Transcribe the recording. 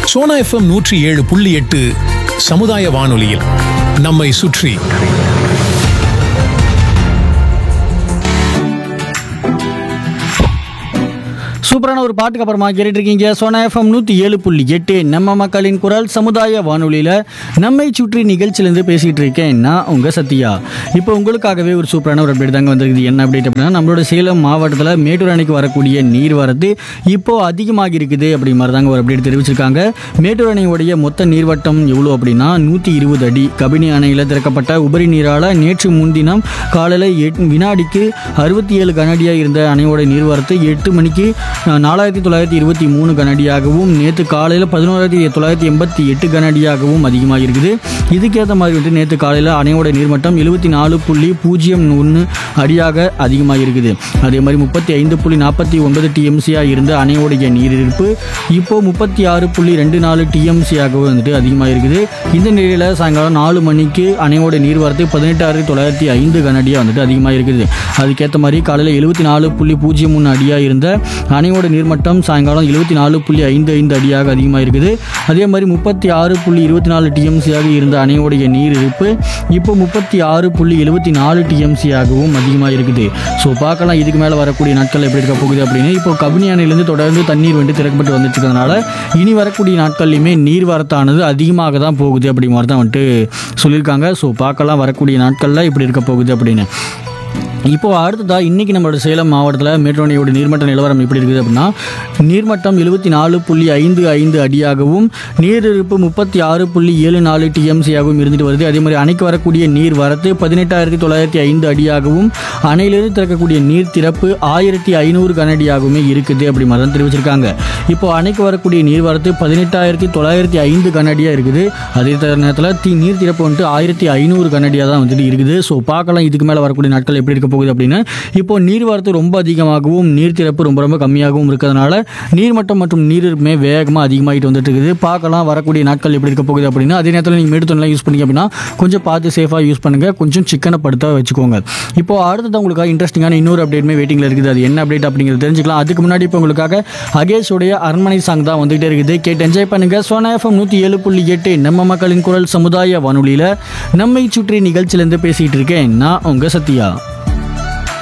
Sona FM நூற்றி ஏழு புள்ளி எட்டு சமுதாய வானொலியில் நம்மை சுற்றி சூப்பரான ஒரு பாட்டுக்கு அப்புறமா கேட்டுட்டு இருக்கீங்க சோனா எஃப்எம் நூற்றி ஏழு புள்ளி எட்டு நம்ம மக்களின் குரல் சமுதாய வானொலியில் நம்மை சுற்றி நிகழ்ச்சியிலேருந்து பேசிகிட்டு இருக்கேன் நான் உங்கள் சத்யா இப்போ உங்களுக்காகவே ஒரு சூப்பரான ஒரு அப்டேட் தாங்க வந்திருக்குது என்ன அப்டேட் அப்படின்னா நம்மளோட சேலம் மாவட்டத்தில் மேட்டூர் அணைக்கு வரக்கூடிய நீர் வரத்து இப்போ அதிகமாகி இருக்குது அப்படி மாதிரி தாங்க ஒரு அப்டேட் தெரிவிச்சிருக்காங்க மேட்டூர் அணையுடைய மொத்த நீர்வட்டம் எவ்வளோ அப்படின்னா நூற்றி இருபது அடி கபினி அணையில் திறக்கப்பட்ட உபரி நீரால் நேற்று முன்தினம் காலையில் எட் வினாடிக்கு அறுபத்தி ஏழு கனடியாக இருந்த அணையோட நீர்வரத்து எட்டு மணிக்கு அஹ், நாலாயிரத்தி தொள்ளாயிரத்தி இருபத்தி மூணு கனடியாகவும் நேற்று காலையில் பதினோராயிரத்தி தொள்ளாயிரத்தி எண்பத்தி எட்டு கனடியாகவும் அதிகமாக இருக்குது இதுக்கேற்ற மாதிரி வந்துட்டு நேற்று காலையில் அணையோட நீர்மட்டம் எழுபத்தி நாலு புள்ளி பூஜ்ஜியம் ஒன்று அடியாக அதிகமாக இருக்குது அதே மாதிரி முப்பத்தி ஐந்து புள்ளி நாற்பத்தி ஒன்பது டிஎம்சியாக இருந்த அணையோடைய நீர் இருப்பு இப்போ முப்பத்தி ஆறு புள்ளி ரெண்டு நாலு டிஎம்சியாகவும் வந்துட்டு அதிகமாக இருக்குது இந்த நிலையில் சாயங்காலம் நாலு மணிக்கு அணையோட நீர்வரத்து பதினெட்டாயிரத்தி தொள்ளாயிரத்தி ஐந்து கனடியாக வந்துட்டு அதிகமாக இருக்குது அதுக்கேற்ற மாதிரி காலையில் எழுபத்தி நாலு புள்ளி பூஜ்ஜியம் மூணு அடியாக இருந்த அணையோட நீர்மட்டம் சாயங்காலம் எழுபத்தி நாலு புள்ளி ஐந்து ஐந்து அடியாக அதிகமாக இருக்குது அதே மாதிரி முப்பத்தி ஆறு புள்ளி இருபத்தி நாலு டிஎம்சியாக இருந்த அணையோடைய நீர் இருப்பு இப்போ முப்பத்தி ஆறு புள்ளி எழுபத்தி நாலு டிஎம்சியாகவும் அதிகமாக இருக்குது ஸோ பார்க்கலாம் இதுக்கு மேலே வரக்கூடிய நாட்கள் எப்படி இருக்க போகுது அப்படின்னு இப்போ கபினி அணையிலேருந்து தொடர்ந்து தண்ணீர் வந்து திறக்கப்பட்டு வந்துட்டு இருக்கிறதுனால இனி வரக்கூடிய நாட்கள்லையுமே நீர் வரத்தானது அதிகமாக தான் போகுது அப்படி மாதிரி தான் வந்துட்டு சொல்லியிருக்காங்க ஸோ பார்க்கலாம் வரக்கூடிய நாட்களில் இப்படி இருக்க போகுது அப்படின்னு இப்போ அடுத்ததாக இன்றைக்கி நம்மளோட சேலம் மாவட்டத்தில் மேட்டோனியோட நீர்மட்ட நிலவரம் எப்படி இருக்குது அப்படின்னா நீர்மட்டம் எழுபத்தி நாலு புள்ளி ஐந்து ஐந்து அடியாகவும் நீரிருப்பு முப்பத்தி ஆறு புள்ளி ஏழு நாலு டிஎம்சியாகவும் இருந்துட்டு வருது அதே மாதிரி அணைக்கு வரக்கூடிய நீர் வரத்து பதினெட்டாயிரத்தி தொள்ளாயிரத்தி ஐந்து அடியாகவும் அணையிலிருந்து திறக்கக்கூடிய நீர் திறப்பு ஆயிரத்தி ஐநூறு கனடியாகவுமே இருக்குது அப்படி மாதிரி தான் தெரிவிச்சிருக்காங்க இப்போ அணைக்கு வரக்கூடிய நீர் வரத்து பதினெட்டாயிரத்தி தொள்ளாயிரத்தி ஐந்து கனடியாக இருக்குது அதே நேரத்தில் தி நீர் திறப்பு வந்துட்டு ஆயிரத்தி ஐநூறு கனடியாக தான் வந்துட்டு இருக்குது ஸோ பார்க்கலாம் இதுக்கு மேலே வரக்கூடிய நாட்கள் எப்படி இருக்க போகுது அப்படின்னு இப்போ நீர் வரத்து ரொம்ப அதிகமாகவும் நீர் திறப்பு ரொம்ப ரொம்ப கம்மியாகவும் இருக்கிறதுனால நீர்மட்டம் மற்றும் நீரிருப்புமே வேகமாக அதிகமாகிட்டு வந்துட்டு இருக்குது பார்க்கலாம் வரக்கூடிய நாட்கள் எப்படி இருக்க போகுது அப்படின்னு அதே நேரத்தில் நீங்கள் மேடுத்தொன்னெலாம் யூஸ் பண்ணீங்க அப்படின்னா கொஞ்சம் பார்த்து சேஃபாக யூஸ் பண்ணுங்கள் கொஞ்சம் சிக்கனை படுத்த வச்சுக்கோங்க இப்போ அடுத்தது உங்களுக்காக இன்ட்ரெஸ்டிங்கான இன்னொரு அப்டேட்மே வெயிட்டிங்கில் இருக்குது அது என்ன அப்டேட் அப்படிங்கிறது தெரிஞ்சுக்கலாம் அதுக்கு முன்னாடி இப்போ உங்களுக்காக அகேஷோடைய அரண்மனை சாங் தான் வந்துகிட்டே இருக்குது கேட்டு என்ஜாய் பண்ணுங்கள் சோனா எஃப்எம் நூற்றி ஏழு புள்ளி எட்டு நம்ம மக்களின் குரல் சமுதாய வானொலியில் நம்மை சுற்றி நிகழ்ச்சியிலேருந்து பேசிகிட்டு இருக்கேன் நான் உங்கள் சத்யா